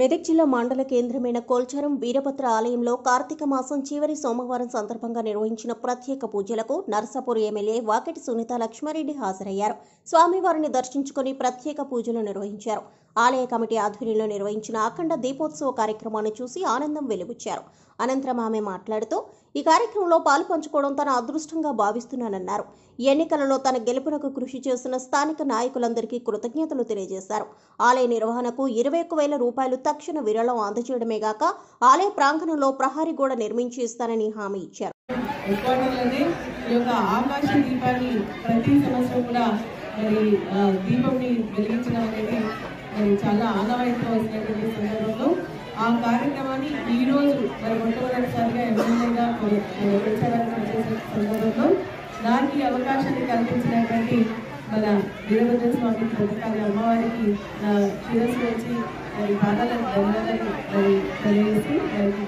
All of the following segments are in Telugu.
మెదక్ జిల్లా మండల కేంద్రమైన కోల్చారం వీరభద్ర ఆలయంలో కార్తీక మాసం చివరి సోమవారం సందర్భంగా నిర్వహించిన ప్రత్యేక పూజలకు నర్సాపూర్ ఎమ్మెల్యే వాకెటి సునీత లక్ష్మారెడ్డి హాజరయ్యారు స్వామివారిని దర్శించుకుని ప్రత్యేక పూజలు నిర్వహించారు ఆలయ కమిటీ ఆధ్వర్యంలో నిర్వహించిన అఖండ దీపోత్సవ కార్యక్రమాన్ని చూసి ఆనందం వెలుగుచ్చారు అనంతరం ఆమె మాట్లాడుతూ ఈ కార్యక్రమంలో పాలు పంచుకోవడం తన అదృష్టంగా భావిస్తున్నానన్నారు ఎన్నికలలో తన గెలుపునకు కృషి చేసిన స్థానిక నాయకులందరికీ కృతజ్ఞతలు తెలియజేశారు ఆలయ నిర్వహణకు ఇరవై ఒక్క వేల రూపాయలు తక్షణ విరాళం అందజేయడమే గాక ఆలయ ప్రాంగణంలో ప్రహారీ గోడ నిర్మించి ఇస్తానని హామీ ఇచ్చారు హెడ్క్వార్టర్లోనే ఈ యొక్క ఆకాశ దీపాన్ని ప్రతి సంవత్సరం కూడా మరి ఆ, దీపంని వెలిగించడం అనేది మరి చాలా ఆనవాయితీగా వస్తున్నటువంటి సందర్భంలో ఆ కార్యక్రమాన్ని ఈ రోజు మరి మొట్టమొదటిసారిగా ఎమ్మెల్యేగా మరి మరి ప్రచారానికి చేసిన సందర్భంలో దానికి అవకాశాన్ని కల్పించినటువంటి మన వీరభద్ర స్వామి బ్రతకాలి అమ్మవారికి నా శిరస్సు వచ్చి మరి పాదాల దండాలని మరి తెలియజేసి వారికి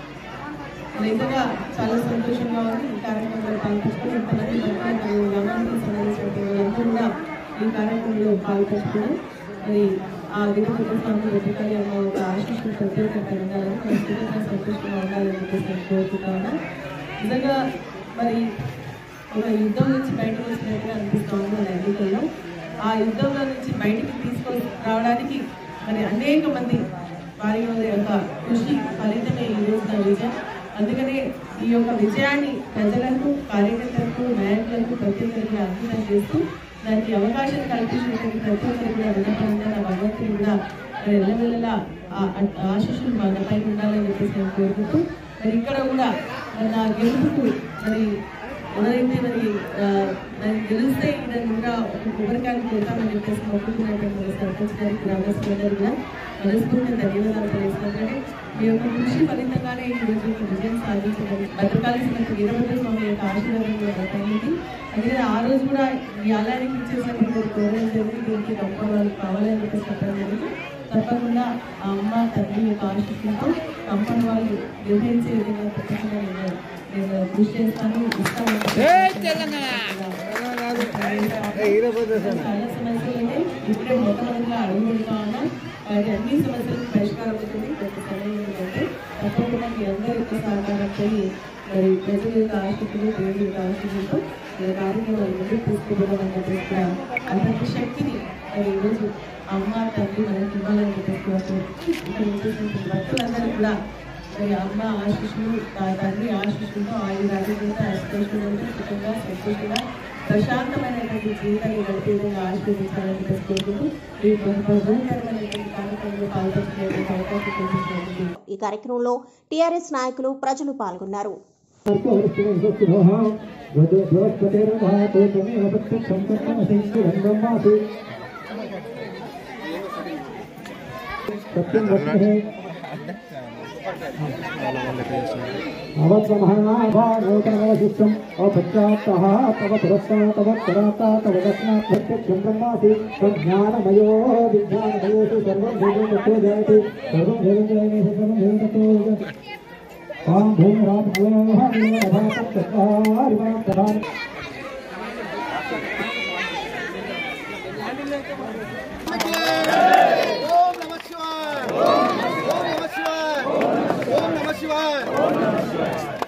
నిజంగా చాలా సంతోషంగా ఉంది ఈ కార్యక్రమంలో పాల్పంచుకొని ఇంతమంది భక్తులు మరియు గ్రామానికి సంబంధించిన వాళ్ళందరూ కూడా ఈ కార్యక్రమంలో పాల్పంచుకోవడం మరి ఆ వీరభద్ర స్వామి వెంకటయ్య అమ్మ ఒక ఆశీస్సులు ప్రతి ఒక్కరికి ఉండాలని మనస్ఫూర్తిగా సంతోషంగా ఉండాలని చెప్పేసి నేను కోరుకుంటా ఉన్నా నిజంగా మరి ఒక యుద్ధం నుంచి బయటకు వచ్చినట్టుగా అనిపిస్తుంది మన ఎన్నికల్లో ఆ యుద్ధంలో నుంచి బయటికి తీసుకొని రావడానికి మరి అనేక మంది వారి వారి యొక్క కృషి ఫలితమే ఈ రోజున విజయం అందుకనే ఈ యొక్క విజయాన్ని ప్రజలకు కార్యకర్తలకు నాయకులకు ప్రతి ఒక్కరికి అంకితం చేస్తూ దానికి అవకాశం కల్పించినటువంటి ప్రతి ఒక్కరికి కూడా రుణపరంగా నా భగవంతుని కూడా మరి ఎల్లవెల్లలా ఆ- ఆ- ఆశీస్సులు మనపై ఉండాలని చెప్పేసి నేను కోరుకుంటూ మరి ఇక్కడ కూడా మరి నా గెలుపుకు మరి ఎవరైతే మరి ఆ, దాన్ని గెలిస్తే దాన్ని కూడా ఒక కొబ్బరికాయలు కొడతామని చెప్పేసి మొక్కుతున్నటువంటి మన సర్పంచ్ గారికి గ్రామస్తులు గారు కూడా మనస్ఫూర్తిగా ధన్యవాదాలు తెలియజేస్తున్నాను మీ యొక్క కృషి ఫలితంగానే ఈ రోజు ఈ విజయం సాధించడం బతకాల్సినట్టు వీరభద్ర స్వామి యొక్క ఆశీర్వాదం కూడా బతకలిగింది అందుకని ఆ రోజు కూడా ఈ ఆలయానికి ఇచ్చేసినటువంటి కోరడం జరిగింది దీనికి కంపౌండ్ వాళ్ళు కావాలని చెప్పేసి చెప్పడం జరిగింది తప్పకుండా ఆ అమ్మ తండ్రి యొక్క ఆశీస్సులతో కంపౌండ్ వాళ్ళు నిర్ణయించే విధంగా తప్పకుండా నేను నేను కృషి చేస్తాను ఇస్తాను చాలా సమస్యలు ఉన్నాయి ఇప్పుడే మొట్టమొదటిగా అడుగు పెడతా ఉన్నాం వాటి అన్ని సమస్యలకు పరిష్కారం అవుతుంది ప్రతి సమయం ఏంటంటే తప్పకుండా మీ అందరి యొక్క సహకారంతో మరి ప్రజల యొక్క ఆశక్తులు దేవుడి యొక్క ఆశక్తులతో ఈ కార్యక్రమాలు ముందుకు తీసుకుపోవడం అని చెప్పేసి కూడా అంతటి శక్తిని మరి ఈరోజు అమ్మ తండ్రి మనకి ఇవ్వాలని చెప్పేసి కోరుతూ ఇక్కడ వచ్చేసినటువంటి భక్తులందరూ కూడా మరి అమ్మ ఆశీస్సులు ఆ తండ్రి ఆశీస్సులతో ఆయుధ ఆరోగ్యంగా అష్టేశ్వరంతో సుఖంగా సంతోషంగా ప్రశాంతమైనటువంటి జీవితాన్ని గడిపే విధంగా ఆశీర్వదించాలని చెప్పేసి కోరుకుంటూ ఈ బహుకరమైనటువంటి కార్యక్రమంలో పాల్గొనేటువంటి అవకాశం కల్పించినందుకు ఈ కార్యక్రమంలో టీఆర్ఎస్ నాయకులు ప్రజలు పాల్గొన్నారు अवत्वमहाभागोतमवशिष्टम् अपश्चात्तः तव पुरस्ता तव पराता तव दर्शनात् प्रत्यक्षं ब्रह्मासि तज्ज्ञानमयो विज्ञानमयोषु सर्वं भेदं तत्तो जयति सर्वं भेदं जयति सर्वं भेदं तत्तो जयति ॐ भूमिरात्मयोः निर्मलभातं चत्वारिमां प्रधान ఓం నమ శివాయ ఓం నమ శివాయ ఓం నమ శివాయ